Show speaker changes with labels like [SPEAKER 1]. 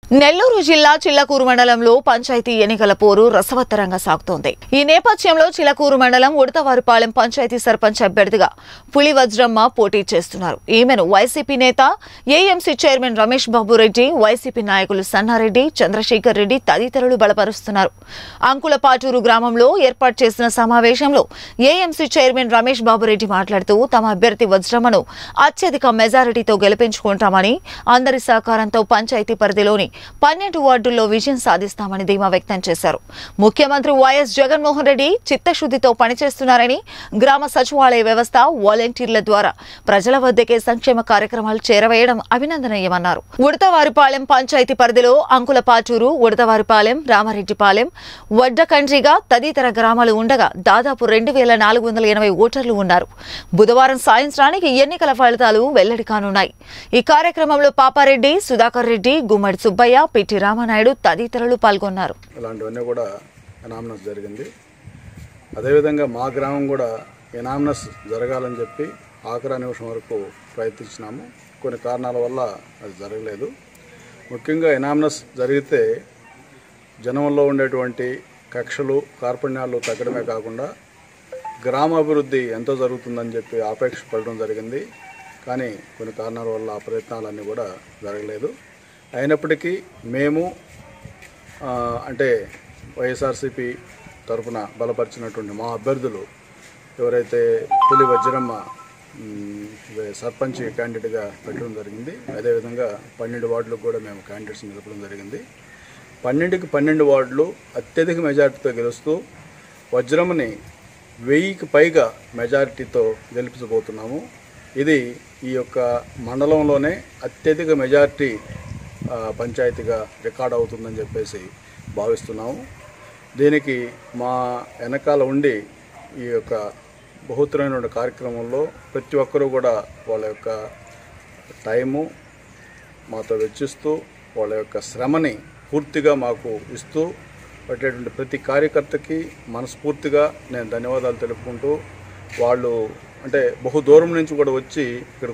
[SPEAKER 1] నెల్లూరు జిల్లా చిల్లకూరు మండలంలో పంచాయతీ ఎన్నికల పోరు రసవత్తరంగా సాగుతోంది ఈ నేపథ్యంలో చిలకూరు మండలం ఉడతవారిపాలెం పంచాయతీ సర్పంచ్ అభ్యర్థిగా పులి వజ్రమ్మ పోటీ చేస్తున్నారు ఈమెను వైసీపీ నేత AMC chairman Ramesh Babu Reddy YCP నాయకులు సన్నారెడ్డి చంద్రశేఖర్ రెడ్డి తదితరులు బలపరుస్తున్నారు అంకులపాటూరు గ్రామంలో ఏర్పాటు చేసిన సమావేశంలో ఏఎంసీ చైర్మన్ రమేష్ బాబు రెడ్డి మాట్లాడుతూ తమ అభ్యర్థి వజ్రమ్మను అత్యధిక మెజారిటీతో గెలిపించుకుంటామని అందరి సహకారంతో పంచాయతీ పరిధిలోని పన్నెండు వార్డుల్లో విజయం సాధిస్తామని ధీమా వ్యక్తం చేశారు ముఖ్యమంత్రి వైఎస్ జగన్మోహన్ రెడ్డి చిత్తశుద్దితో పనిచేస్తున్నారని గ్రామ సచివాలయ వ్యవస్థ వాలంటీర్ల ద్వారా ప్రజల వద్దకే సంక్షేమ కార్యక్రమాలు చేరవేయడం అభినందనీయమన్నారు ఉడతవారిపాలెం పంచాయతీ పరిధిలో అంకులపాచూరు ఉడతవారిపాలెం రామారెడ్డిపాలెం వడ్డకండ్రిగా తదితర గ్రామాలు ఉండగా దాదాపు రెండు వేల నాలుగు వందల ఎనభై ఓటర్లు ఉన్నారు బుధవారం సాయంత్రానికి ఎన్నికల ఫలితాలు వెల్లడి కానున్నాయి ఈ కార్యక్రమంలో పాపారెడ్డి సుధాకర్ రెడ్డి గుమ్మడి సుబ్బయ్య పిటి రామనాయుడు తదితరులు పాల్గొన్నారు
[SPEAKER 2] ఇలాంటివన్నీ కూడా ఎనామినస్ జరిగింది అదేవిధంగా మా గ్రామం కూడా ఎనామినస్ జరగాలని చెప్పి ఆఖరా నిమిషం వరకు ప్రయత్నించినాము కొన్ని కారణాల వల్ల అది జరగలేదు ముఖ్యంగా ఎనామినస్ జరిగితే జనంలో ఉండేటువంటి కక్షలు కార్పణ్యాలు తగ్గడమే కాకుండా గ్రామాభివృద్ధి ఎంతో జరుగుతుందని చెప్పి ఆపేక్ష పడడం జరిగింది కానీ కొన్ని కారణాల వల్ల ఆ ప్రయత్నాలన్నీ కూడా జరగలేదు అయినప్పటికీ మేము ఆ, అంటే వైఎస్ఆర్సీపీ తరఫున బలపరిచినటువంటి మా అభ్యర్థులు ఎవరైతే పులి వజ్రమ్మ మ్, ఇదే సర్పంచ్ క్యాండిడేట్గా పెట్టడం జరిగింది అదేవిధంగా పన్నెండు వార్డులకు కూడా మేము క్యాండిడేట్స్ నిలపడం జరిగింది పన్నెండుకి పన్నెండు వార్డులు అత్యధిక మెజార్టీతో గెలుస్తూ వజ్రమ్మని వెయ్యికి పైగా మెజారిటీతో గెలిపించబోతున్నాము ఇది ఈ యొక్క మండలంలోనే అత్యధిక మెజారిటీ ఆ, పంచాయతీగా రికార్డ్ అవుతుందని చెప్పేసి భావిస్తున్నాము దీనికి మా వెనకాల ఉండి ఈ యొక్క బహుత్తరమైన కార్యక్రమంలో ప్రతి ఒక్కరూ కూడా వాళ్ళ యొక్క టైము మాతో వెచ్చిస్తూ వాళ్ళ యొక్క శ్రమని పూర్తిగా మాకు ఇస్తూ పెట్టేటువంటి ప్రతి కార్యకర్తకి మనస్ఫూర్తిగా నేను ధన్యవాదాలు తెలుపుకుంటూ వాళ్ళు అంటే బహు దూరం నుంచి కూడా వచ్చి ఇక్కడ